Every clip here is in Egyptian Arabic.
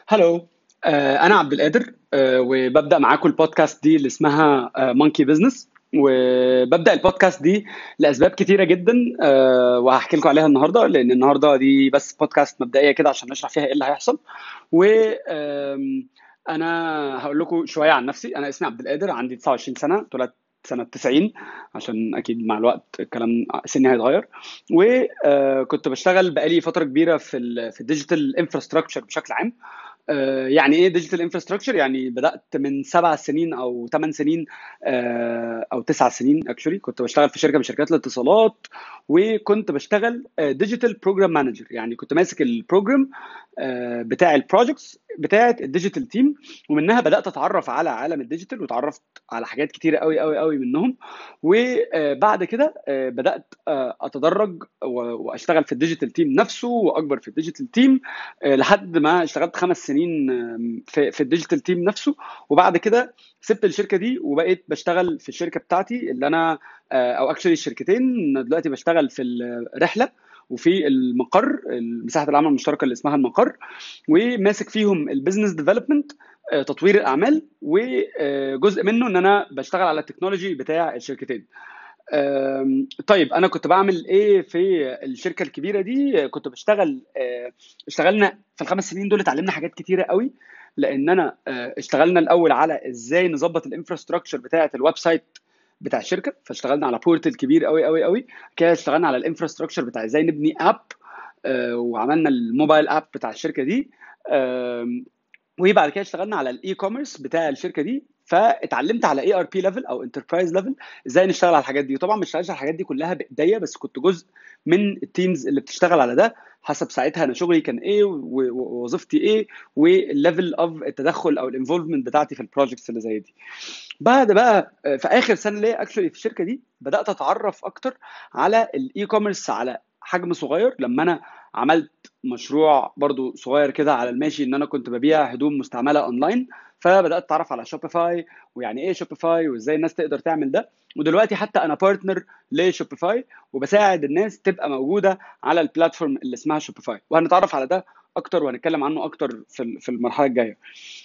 هلو آه، انا عبد القادر آه، وببدا معاكم البودكاست دي اللي اسمها مونكي بزنس وببدا البودكاست دي لاسباب كتيره جدا آه، وهحكي لكم عليها النهارده لان النهارده دي بس بودكاست مبدئيه كده عشان نشرح فيها ايه اللي هيحصل و آم، انا هقول لكم شويه عن نفسي انا اسمي عبد القادر عندي 29 سنه اتولدت سنة 90 عشان أكيد مع الوقت الكلام سني هيتغير وكنت بشتغل بقالي فترة كبيرة في ال في الديجيتال انفراستراكشر بشكل عام آه، يعني ايه ديجيتال انفراستراكشر يعني بدات من سبع سنين او ثمان سنين آه، او تسع سنين اكشولي كنت بشتغل في شركه من شركات الاتصالات وكنت بشتغل ديجيتال بروجرام مانجر يعني كنت ماسك البروجرام بتاع البروجكتس بتاعه الديجيتال تيم ومنها بدات اتعرف على عالم الديجيتال وتعرفت على حاجات كتيره قوي قوي قوي منهم وبعد كده آه، بدات اتدرج واشتغل في الديجيتال تيم نفسه واكبر في الديجيتال تيم لحد ما اشتغلت خمس سنين في في الديجيتال تيم نفسه وبعد كده سبت الشركه دي وبقيت بشتغل في الشركه بتاعتي اللي انا او اكشلي الشركتين دلوقتي بشتغل في الرحله وفي المقر مساحه العمل المشتركه اللي اسمها المقر وماسك فيهم البيزنس ديفلوبمنت تطوير الاعمال وجزء منه ان انا بشتغل على التكنولوجي بتاع الشركتين طيب انا كنت بعمل ايه في الشركه الكبيره دي كنت بشتغل اشتغلنا في الخمس سنين دول اتعلمنا حاجات كتيره قوي لان انا اشتغلنا الاول على ازاي نظبط الانفراستراكشر بتاعه الويب سايت بتاع الشركه فاشتغلنا على بورتل كبير قوي قوي قوي كده اشتغلنا على الانفراستراكشر بتاع ازاي نبني اب وعملنا الموبايل اب بتاع الشركه دي وبعد كده اشتغلنا على الاي كوميرس بتاع الشركه دي فاتعلمت على اي ار بي ليفل او انتربرايز ليفل ازاي نشتغل على الحاجات دي وطبعا ما اشتغلتش على الحاجات دي كلها بايديا بس كنت جزء من التيمز اللي بتشتغل على ده حسب ساعتها انا شغلي كان ايه ووظيفتي ايه والليفل اوف التدخل او الانفولفمنت بتاعتي في البروجكتس اللي زي دي بعد بقى في اخر سنه ليا اكشولي في الشركه دي بدات اتعرف اكتر على الاي كوميرس على حجم صغير لما انا عملت مشروع برضو صغير كده على الماشي ان انا كنت ببيع هدوم مستعمله اونلاين فبدات اتعرف على شوبيفاي ويعني ايه شوبيفاي وازاي الناس تقدر تعمل ده ودلوقتي حتى انا بارتنر لشوبيفاي وبساعد الناس تبقى موجوده على البلاتفورم اللي اسمها شوبيفاي وهنتعرف على ده اكتر وهنتكلم عنه اكتر في في المرحله الجايه.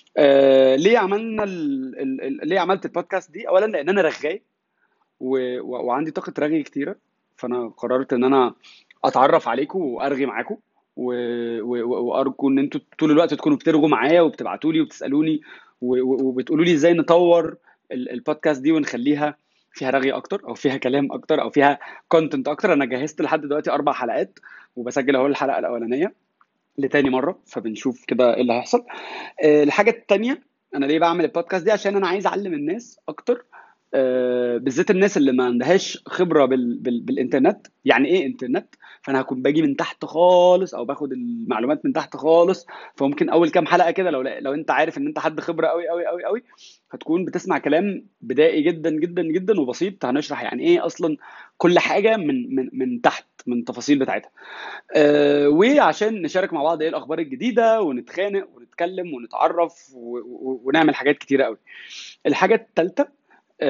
آه ليه عملنا ال ال ليه عملت البودكاست دي؟ اولا لان انا رغاي و... و... وعندي طاقه رغي كتيره فانا قررت ان انا اتعرف عليكم وارغي معاكم و... و... وارجو ان انتوا طول الوقت تكونوا بترغوا معايا وبتبعتوا لي وبتسالوني و... وبتقولوا لي ازاي نطور البودكاست دي ونخليها فيها رغي اكتر او فيها كلام اكتر او فيها كونتنت اكتر انا جهزت لحد دلوقتي اربع حلقات وبسجل اهو الحلقه الاولانيه لتاني مره فبنشوف كده ايه اللي هيحصل الحاجه الثانيه انا ليه بعمل البودكاست دي عشان انا عايز اعلم الناس اكتر آه بالذات الناس اللي ما عندهاش خبره بال بال بالانترنت يعني ايه انترنت فانا هكون باجي من تحت خالص او باخد المعلومات من تحت خالص فممكن اول كام حلقه كده لو لو انت عارف ان انت حد خبره قوي قوي قوي قوي هتكون بتسمع كلام بدائي جدا جدا جدا وبسيط هنشرح يعني ايه اصلا كل حاجه من من من تحت من التفاصيل بتاعتها آه وعشان نشارك مع بعض ايه الاخبار الجديده ونتخانق ونتكلم ونتعرف ونعمل حاجات كتيره قوي الحاجه الثالثه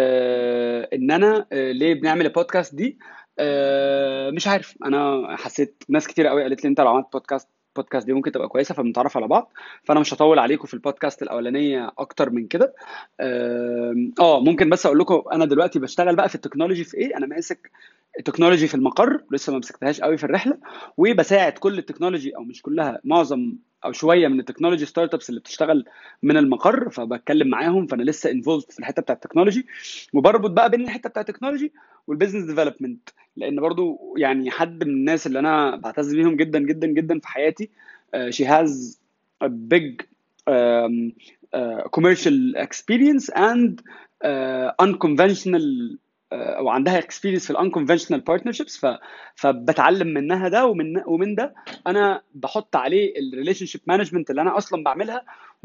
آه ان انا آه ليه بنعمل البودكاست دي آه مش عارف انا حسيت ناس كتير قوي قالت لي انت لو عملت بودكاست بودكاست دي ممكن تبقى كويسه فبنتعرف على بعض فانا مش هطول عليكم في البودكاست الاولانيه اكتر من كده اه ممكن بس اقول لكم انا دلوقتي بشتغل بقى في التكنولوجي في ايه انا ماسك التكنولوجي في المقر لسه ما مسكتهاش قوي في الرحله وبساعد كل التكنولوجي او مش كلها معظم او شويه من التكنولوجي ستارت ابس اللي بتشتغل من المقر فبتكلم معاهم فانا لسه انفولد في الحته بتاعه التكنولوجي وبربط بقى بين الحته بتاعه التكنولوجي والبيزنس ديفلوبمنت لان برضو يعني حد من الناس اللي انا بعتز بيهم جدا جدا جدا في حياتي شي هاز a big um, uh, commercial experience and uh, unconventional او عندها اكسبيرينس في الانكونفشنال بارتنرشيبس فبتعلم منها ده ومن ومن ده انا بحط عليه الريليشن شيب مانجمنت اللي انا اصلا بعملها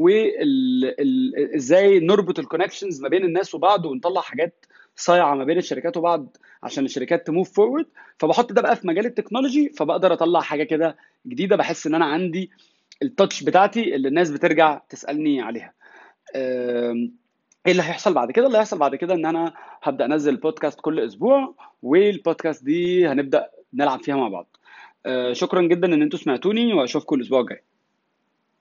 وازاي نربط الكونكشنز ما بين الناس وبعض ونطلع حاجات صايعه ما بين الشركات وبعض عشان الشركات تموف فورورد فبحط ده بقى في مجال التكنولوجي فبقدر اطلع حاجه كده جديده بحس ان انا عندي التاتش بتاعتي اللي الناس بترجع تسالني عليها ايه اللي هيحصل بعد كده اللي هيحصل بعد كده ان انا هبدا انزل بودكاست كل اسبوع والبودكاست دي هنبدا نلعب فيها مع بعض شكرا جدا ان انتوا سمعتوني واشوفكم الاسبوع الجاي